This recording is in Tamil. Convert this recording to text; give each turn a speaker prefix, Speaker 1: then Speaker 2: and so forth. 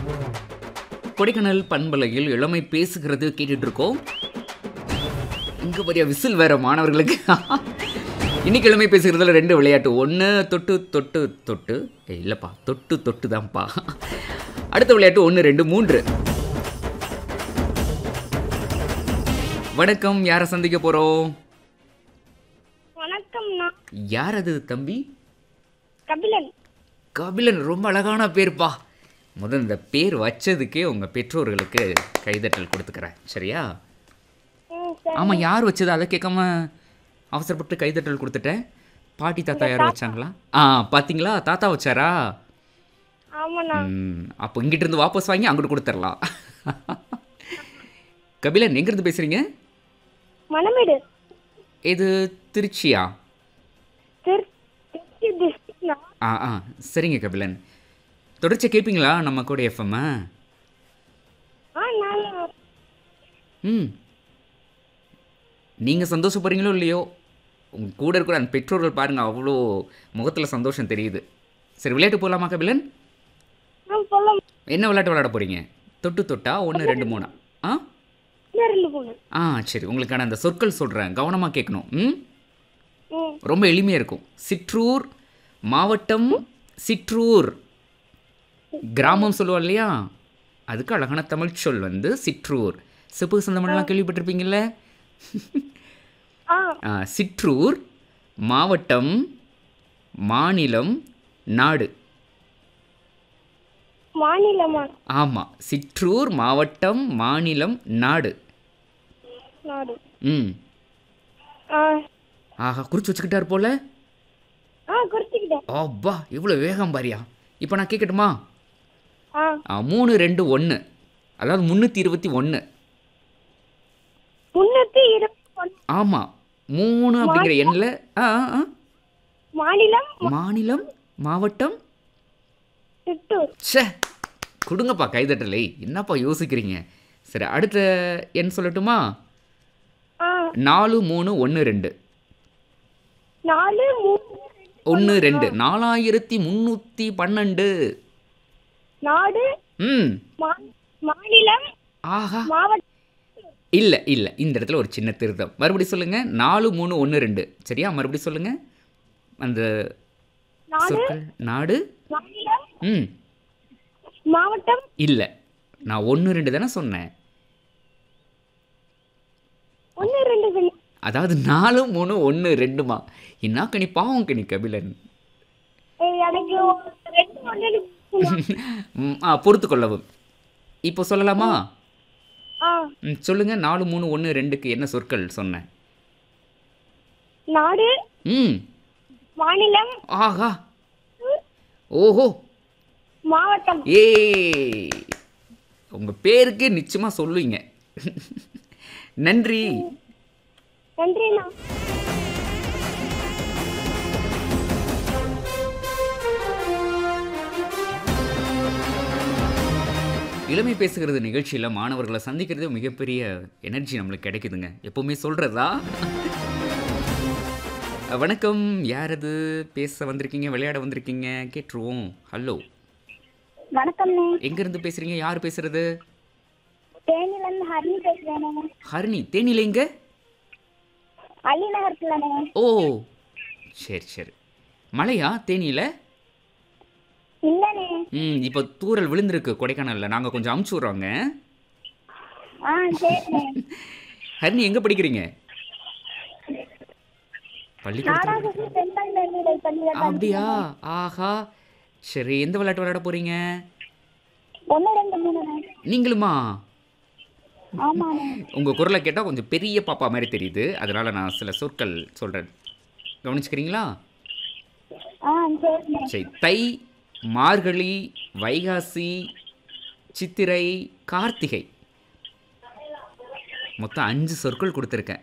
Speaker 1: கொடைக்கானல் பண்பலையில் இளமை பேசுகிறது கேட்டுட்டு இருக்கோம் இங்க பெரிய விசில் வேற மாணவர்களுக்கு இன்னைக்கு இளமை பேசுகிறதுல ரெண்டு விளையாட்டு ஒன்று தொட்டு தொட்டு தொட்டு ஏய், இல்லைப்பா தொட்டு தொட்டு தான்ப்பா அடுத்த விளையாட்டு ஒன்று ரெண்டு மூன்று வணக்கம் யாரை சந்திக்க போறோம்
Speaker 2: வணக்கம்ண்ணா
Speaker 1: யார் அது தம்பி
Speaker 2: கபிலன்
Speaker 1: கபிலன் ரொம்ப அழகான பேர்ப்பா முதல் இந்த பேர் வச்சதுக்கே உங்கள் பெற்றோர்களுக்கு கைதட்டல் கொடுத்துக்கிறேன் சரியா
Speaker 2: ம் சரி
Speaker 1: ஆமாம் யார் வச்சது அதை கேட்காம அவசரப்பட்டு கைதட்டல் கொடுத்துட்டேன் பாட்டி தாத்தா யார் வச்சாங்களா ஆ பார்த்தீங்களா தாத்தா வச்சாரா
Speaker 2: ஆமாண்ணா
Speaker 1: ம், அப்போ இங்கிட்ட இருந்து வாபஸ் வாங்கி அங்கிட்டு கொடுத்துடலாம் கபிலன் எங்கேருந்து பேசுகிறீங்க
Speaker 2: மணமேடு
Speaker 1: இது திருச்சியா
Speaker 2: திரு திருச்சி டிஸ்ட்ரிக்ட்ண்ணா
Speaker 1: ஆ ஆ சரிங்க கபிலன் தொடர்ச்சியாக கேட்பீங்களா நம்ம கூட எஃப்எம்
Speaker 2: ஆ நான்
Speaker 1: ம் நீங்கள் சந்தோஷப்படுறீங்களோ இல்லையோ உங்கள் கூட இருக்கிற அந்த பெற்றோர்கள் பாருங்கள் அவ்வளோ முகத்தில் சந்தோஷம் தெரியுது சரி விளையாட்டு போகலாமா கபிலன்
Speaker 2: நான் சொல்ல
Speaker 1: என்ன விளையாட்டு விளையாட போகிறீங்க தொட்டு தொட்டா ஒன்று ரெண்டு மூணா ஆ
Speaker 2: இன்னும் ரெண்டு பொண்ணு
Speaker 1: ஆ சரி உங்களுக்கான அந்த சொற்கள் சொல்கிறேன் கவனமாக கேட்கணும் ம்
Speaker 2: ம்
Speaker 1: ரொம்ப எளிமையாக இருக்கும் சிற்றூர் மாவட்டம் சிற்றூர் கிராமம் சொல்லுவோம் இல்லையா அதுக்கு அழகான தமிழ் சொல் வந்து சிற்றூர் சிப்பு சந்தமெல்லாம் கேள்விப்பட்டிருப்பீங்கல்ல
Speaker 2: ஆ
Speaker 1: ஆ, சிற்றூர் மாவட்டம் மாநிலம் நாடு
Speaker 2: மாநிலமா
Speaker 1: ஆமாம் சிற்றூர் மாவட்டம் மாநிலம் நாடு
Speaker 2: நாடு
Speaker 1: ம்
Speaker 2: ஆ
Speaker 1: ஆஹா குறிச்சு வச்சுக்கிட்டார் போல
Speaker 2: ஆ குறிச்சிக்கிட்டேன்
Speaker 1: அப்பா இவ்வளோ வேகம் பாரியா இப்போ நான் கேட்கட்டுமா
Speaker 2: ஆ
Speaker 1: ஆ, மூணு ரெண்டு ஒன்று அதாவது முந்நூற்றி இருபத்தி ஒன்று
Speaker 2: முன்னூத்தி இருபத்தி ஒன்று
Speaker 1: ஆமாம் மூணு அப்படிங்கிற எண்ணில் ஆ ஆ, ஆ.
Speaker 2: மாநிலம்
Speaker 1: மாநிலம் மாவட்டம்
Speaker 2: சித்தூர்
Speaker 1: ச்சே கொடுங்கப்பா கைதட்டலை என்னப்பா யோசிக்கிறீங்க சரி அடுத்த எண் சொல்லட்டுமா
Speaker 2: ஆ
Speaker 1: நாலு மூணு ஒன்று ரெண்டு
Speaker 2: நாலு மூணு
Speaker 1: ஒன்று ரெண்டு நாலாயிரத்தி முந்நூற்றி பன்னெண்டு
Speaker 2: நாடு
Speaker 1: ம்
Speaker 2: மா- மாநிலம்
Speaker 1: ஆஹா
Speaker 2: மாவட்டம்
Speaker 1: இல்லை இல்லை இந்த இடத்துல ஒரு சின்ன திருத்தம் மறுபடியும் சொல்லுங்கள் நாலு மூணு ஒன்று ரெண்டு சரியா மறுபடியும் சொல்லுங்கள் அந்த
Speaker 2: நாடு
Speaker 1: சொற்கள் நாடு
Speaker 2: மாநிலம்
Speaker 1: ம்
Speaker 2: மாவட்டம்
Speaker 1: இல்லை நான் ஒன்று ரெண்டு தானே சொன்னேன்
Speaker 2: ஒன்று ரெண்டு சொல்லி
Speaker 1: அதாவது நாலு மூணு ஒன்று ரெண்டுமா என்ன கனி பாவம் கனி கபிலன்
Speaker 2: ஏய், எனக்கு ஒரு ரெண்டு ஒன்று
Speaker 1: ம், ஆ பொறுத்து கொள்ளவும் இப்போ சொல்லலாமா
Speaker 2: ஆ
Speaker 1: ம், சொல்லுங்க நாலு மூணு ஒன்று ரெண்டுக்கு என்ன சொற்கள் சொன்னேன்
Speaker 2: நாடு
Speaker 1: ம்
Speaker 2: மாநிலம்
Speaker 1: ஆஹா ஓஹோ
Speaker 2: மாவட்டம்
Speaker 1: ஏ உங்கள் பேருக்கு நிச்சயமாக சொல்லுவீங்க நன்றி
Speaker 2: நன்றிண்ணா
Speaker 1: இளமை பேசுகிறது நிகழ்ச்சியில் மாணவர்களை சந்திக்கிறது மிகப்பெரிய எனர்ஜி நம்மளுக்கு கிடைக்குதுங்க எப்பவுமே சொல்கிறதா வணக்கம் யார் அது பேச வந்திருக்கீங்க விளையாட வந்திருக்கீங்க கேட்டுருவோம் ஹலோ
Speaker 2: வணக்கம்ண்ணே
Speaker 1: எங்கேருந்து பேசுகிறீங்க யார் பேசுகிறது
Speaker 2: தேனிலேருந்து ஹரிணி பேசுகிறேண்ணே
Speaker 1: ஹரிணி தேனியில் எங்க
Speaker 2: அள்ளி நகரத்துலண்ணே
Speaker 1: ஓ சரி சரி மழையா தேனியில்
Speaker 2: இல்லைண்ணே
Speaker 1: ம் இப்போ தூரல் விழுந்திருக்கு கொடைக்கானலில் நாங்கள் கொஞ்சம் அமுச்சு விட்றோங்க
Speaker 2: ஆ சரிண்ணே
Speaker 1: ஹரிணி எங்கே படிக்கிறீங்க பள்ளிக்கூடத்தில்
Speaker 2: நாடாகுசி பெண்கள் மேல்நிலை பள்ளியில்
Speaker 1: அப்படியா ஆஹா சரி எந்த விளையாட்டு விளையாட போறீங்க
Speaker 2: ஒன்று ரெண்டு மூணுண்ணே
Speaker 1: நீங்களுமா
Speaker 2: ஆமாண்ணே
Speaker 1: உங்க குரலை கேட்டால் கொஞ்சம் பெரிய பாப்பா மாதிரி தெரியுது அதனால நான் சில சொற்கள் சொல்றேன் கவனிச்சுக்கிறீங்களா
Speaker 2: ஆ சரிண்ணே
Speaker 1: சரி தை மார்கழி வைகாசி சித்திரை கார்த்திகை மொத்தம் அஞ்சு சொற்கள் கொடுத்துருக்கேன்